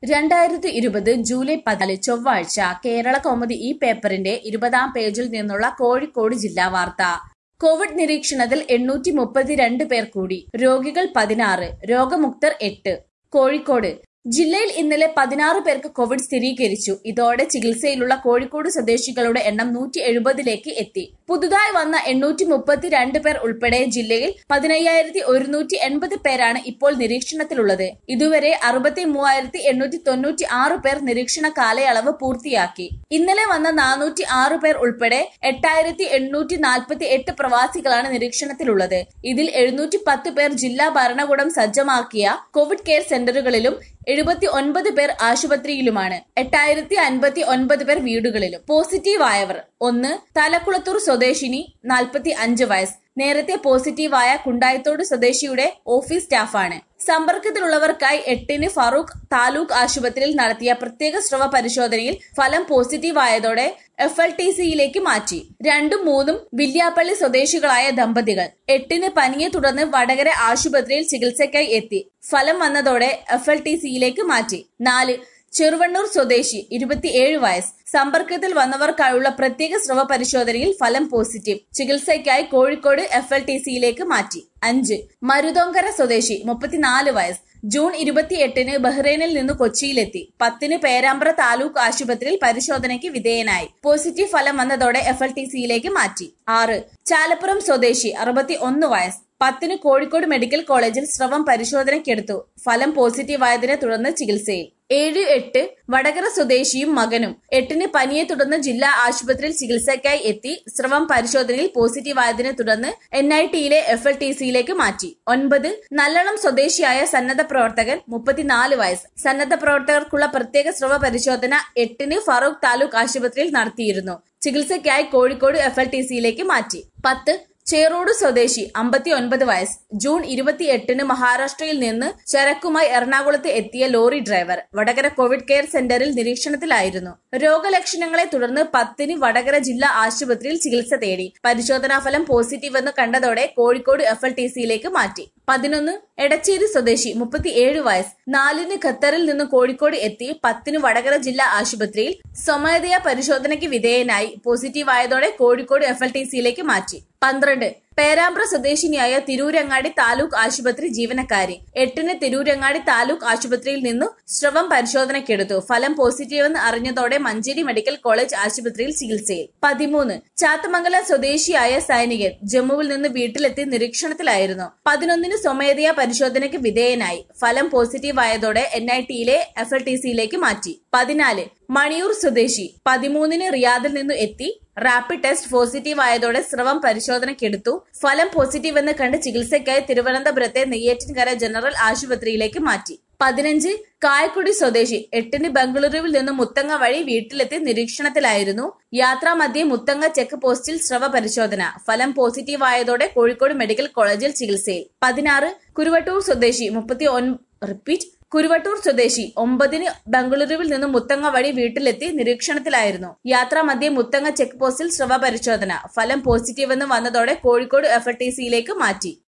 രണ്ടായിരത്തി ഇരുപത് ജൂലൈ പതിനാല് ചൊവ്വാഴ്ച കേരള കൗമുദി ഈ പേപ്പറിന്റെ ഇരുപതാം പേജിൽ നിന്നുള്ള കോഴിക്കോട് ജില്ലാ വാർത്ത കോവിഡ് നിരീക്ഷണത്തിൽ എണ്ണൂറ്റി മുപ്പത്തിരണ്ട് പേർ കൂടി രോഗികൾ പതിനാറ് രോഗമുക്തർ എട്ട് കോഴിക്കോട് ജില്ലയിൽ ഇന്നലെ പതിനാറ് പേർക്ക് കോവിഡ് സ്ഥിരീകരിച്ചു ഇതോടെ ചികിത്സയിലുള്ള കോഴിക്കോട് സ്വദേശികളുടെ എണ്ണം നൂറ്റി എഴുപതിലേക്ക് എത്തി പുതുതായി വന്ന എണ്ണൂറ്റി മുപ്പത്തിരണ്ട് പേർ ഉൾപ്പെടെ ജില്ലയിൽ പതിനയ്യായിരത്തി ഒരുന്നൂറ്റി എൺപത് പേരാണ് ഇപ്പോൾ നിരീക്ഷണത്തിലുള്ളത് ഇതുവരെ അറുപത്തി മൂവായിരത്തി എണ്ണൂറ്റി തൊണ്ണൂറ്റി ആറ് പേർ നിരീക്ഷണ കാലയളവ് പൂർത്തിയാക്കി ഇന്നലെ വന്ന നാനൂറ്റി ആറ് പേർ ഉൾപ്പെടെ എട്ടായിരത്തി എണ്ണൂറ്റി നാൽപ്പത്തി എട്ട് പ്രവാസികളാണ് നിരീക്ഷണത്തിലുള്ളത് ഇതിൽ എഴുന്നൂറ്റി പത്ത് പേർ ജില്ലാ ഭരണകൂടം സജ്ജമാക്കിയ കോവിഡ് കെയർ സെന്ററുകളിലും എഴുപത്തി ഒൻപത് പേർ ആശുപത്രിയിലുമാണ് എട്ടായിരത്തി അൻപത്തി ഒൻപത് പേർ വീടുകളിലും പോസിറ്റീവ് ആയവർ ഒന്ന് തലക്കുളത്തൂർ സ്വദേശിനി നാൽപ്പത്തി അഞ്ച് വയസ്സ് നേരത്തെ പോസിറ്റീവായ കുണ്ടായത്തോട് സ്വദേശിയുടെ ഓഫീസ് സ്റ്റാഫാണ് സമ്പർക്കത്തിലുള്ളവർക്കായി എട്ടിന് ഫറൂഖ് താലൂക്ക് ആശുപത്രിയിൽ നടത്തിയ പ്രത്യേക സ്രവ പരിശോധനയിൽ ഫലം പോസിറ്റീവ് ആയതോടെ എഫ് എൽ ടി സിയിലേക്ക് മാറ്റി രണ്ടും മൂന്നും വില്യാപ്പള്ളി സ്വദേശികളായ ദമ്പതികൾ എട്ടിന് പനിയെ തുടർന്ന് വടകര ആശുപത്രിയിൽ ചികിത്സയ്ക്കായി എത്തി ഫലം വന്നതോടെ എഫ് എൽ ടി സിയിലേക്ക് മാറ്റി നാല് ചെറുവണ്ണൂർ സ്വദേശി ഇരുപത്തിയേഴ് വയസ്സ് സമ്പർക്കത്തിൽ വന്നവർക്കായുള്ള പ്രത്യേക സ്രവ പരിശോധനയിൽ ഫലം പോസിറ്റീവ് ചികിത്സയ്ക്കായി കോഴിക്കോട് എഫ് എൽ ടി സിയിലേക്ക് മാറ്റി അഞ്ച് മരുതോങ്കര സ്വദേശി മുപ്പത്തിനാല് വയസ്സ് ജൂൺ ഇരുപത്തിയെട്ടിന് ബഹ്റൈനിൽ നിന്ന് കൊച്ചിയിലെത്തി പത്തിന് പേരാമ്പ്ര താലൂക്ക് ആശുപത്രിയിൽ പരിശോധനയ്ക്ക് വിധേയനായി പോസിറ്റീവ് ഫലം വന്നതോടെ എഫ് എൽ ടി സിയിലേക്ക് മാറ്റി ആറ് ചാലപ്പുറം സ്വദേശി അറുപത്തി ഒന്ന് വയസ്സ് പത്തിന് കോഴിക്കോട് മെഡിക്കൽ കോളേജിൽ സ്രവം പരിശോധനയ്ക്കെടുത്തു ഫലം പോസിറ്റീവായതിനെ തുടർന്ന് ചികിത്സയിൽ ഏഴ് എട്ട് വടകര സ്വദേശിയും മകനും എട്ടിന് പനിയെ തുടർന്ന് ജില്ലാ ആശുപത്രിയിൽ ചികിത്സയ്ക്കായി എത്തി സ്രവം പരിശോധനയിൽ പോസിറ്റീവായതിനെ തുടർന്ന് എൻ ഐ ടിയിലെ എഫ് എൽ ടി സിയിലേക്ക് മാറ്റി ഒൻപത് നല്ലളം സ്വദേശിയായ സന്നദ്ധ പ്രവർത്തകൻ മുപ്പത്തിനാല് വയസ്സ് സന്നദ്ധ പ്രവർത്തകർക്കുള്ള പ്രത്യേക സ്രവ പരിശോധന എട്ടിന് ഫറൂഖ് താലൂക്ക് ആശുപത്രിയിൽ നടത്തിയിരുന്നു ചികിത്സയ്ക്കായി കോഴിക്കോട് എഫ് എൽ ടി സിയിലേക്ക് മാറ്റി പത്ത് ചേറോട് സ്വദേശി അമ്പത്തി ഒൻപത് വയസ്സ് ജൂൺ ഇരുപത്തിയെട്ടിന് മഹാരാഷ്ട്രയിൽ നിന്ന് ചരക്കുമായി എറണാകുളത്ത് എത്തിയ lorry driver Vadakara covid care സെന്ററിൽ നിരീക്ഷണത്തിലായിരുന്നു രോഗലക്ഷണങ്ങളെ തുടർന്ന് പത്തിന് വടകര ജില്ലാ ആശുപത്രിയിൽ ചികിത്സ തേടി പരിശോധനാ ഫലം പോസിറ്റീവ് എന്ന് കണ്ടതോടെ കോഴിക്കോട് എഫ് എൽ ടി സിയിലേക്ക് മാറ്റി പതിനൊന്ന് എടച്ചേരി സ്വദേശി മുപ്പത്തിയേഴ് വയസ്സ് നാലിന് ഖത്തറിൽ നിന്ന് കോഴിക്കോട് എത്തി പത്തിന് വടകര ജില്ലാ ആശുപത്രിയിൽ സ്വമേധയാ പരിശോധനയ്ക്ക് വിധേയനായി പോസിറ്റീവ് ആയതോടെ കോഴിക്കോട് എഫ് എൽ ടി സിയിലേക്ക് മാറ്റി പന്ത്രണ്ട് പേരാമ്പ്ര സ്വദേശിനിയായ തിരൂരങ്ങാടി താലൂക്ക് ആശുപത്രി ജീവനക്കാരി എട്ടിന് തിരൂരങ്ങാടി താലൂക്ക് ആശുപത്രിയിൽ നിന്നു സ്രവം പരിശോധനയ്ക്കെടുത്തു ഫലം പോസിറ്റീവെന്ന് അറിഞ്ഞതോടെ മഞ്ചേരി മെഡിക്കൽ കോളേജ് ആശുപത്രിയിൽ ചികിത്സയിൽ പതിമൂന്ന് ചാത്തമംഗലം സ്വദേശിയായ സൈനികൻ ജമ്മുവിൽ നിന്ന് വീട്ടിലെത്തി നിരീക്ഷണത്തിലായിരുന്നു പതിനൊന്നിന് സ്വമേധയാ പരിശോധനയ്ക്ക് വിധേയനായി ഫലം പോസിറ്റീവ് ആയതോടെ എൻ ഐ ടിയിലെ എഫ് എൽ ടി സിയിലേക്ക് മാറ്റി പതിനാല് മണിയൂർ സ്വദേശി പതിമൂന്നിന് റിയാദിൽ നിന്ന് എത്തി റാപ്പിഡ് ടെസ്റ്റ് പോസിറ്റീവ് ആയതോടെ സ്രവം പരിശോധനയ്ക്കെടുത്തു ഫലം പോസിറ്റീവ് എന്ന് കണ്ട് ചികിത്സയ്ക്കായി തിരുവനന്തപുരത്തെ നെയ്യാറ്റിൻകര ജനറൽ ആശുപത്രിയിലേക്ക് മാറ്റി പതിനഞ്ച് കായക്കുടി സ്വദേശി എട്ടിന് ബംഗളൂരുവിൽ നിന്ന് മുത്തങ്ങ വഴി വീട്ടിലെത്തി നിരീക്ഷണത്തിലായിരുന്നു യാത്രാമധ്യേ മുത്തങ്ങ ചെക്ക് പോസ്റ്റിൽ സ്രവ പരിശോധന ഫലം പോസിറ്റീവ് ആയതോടെ കോഴിക്കോട് മെഡിക്കൽ കോളേജിൽ ചികിത്സയിൽ പതിനാറ് കുരുവട്ടൂർ സ്വദേശി മുപ്പത്തി ഒൻ റിപ്പീറ്റ് കുരുവട്ടൂർ സ്വദേശി ഒമ്പതിന് ബംഗളൂരുവിൽ നിന്ന് മുത്തങ്ങ വഴി വീട്ടിലെത്തി നിരീക്ഷണത്തിലായിരുന്നു യാത്രാമധ്യേ മുത്തങ്ങ ചെക്ക് പോസ്റ്റിൽ സ്രവ പരിശോധന ഫലം പോസിറ്റീവ് എന്ന് വന്നതോടെ കോഴിക്കോട് എഫ് എൽ ടി സിയിലേക്ക് മാറ്റി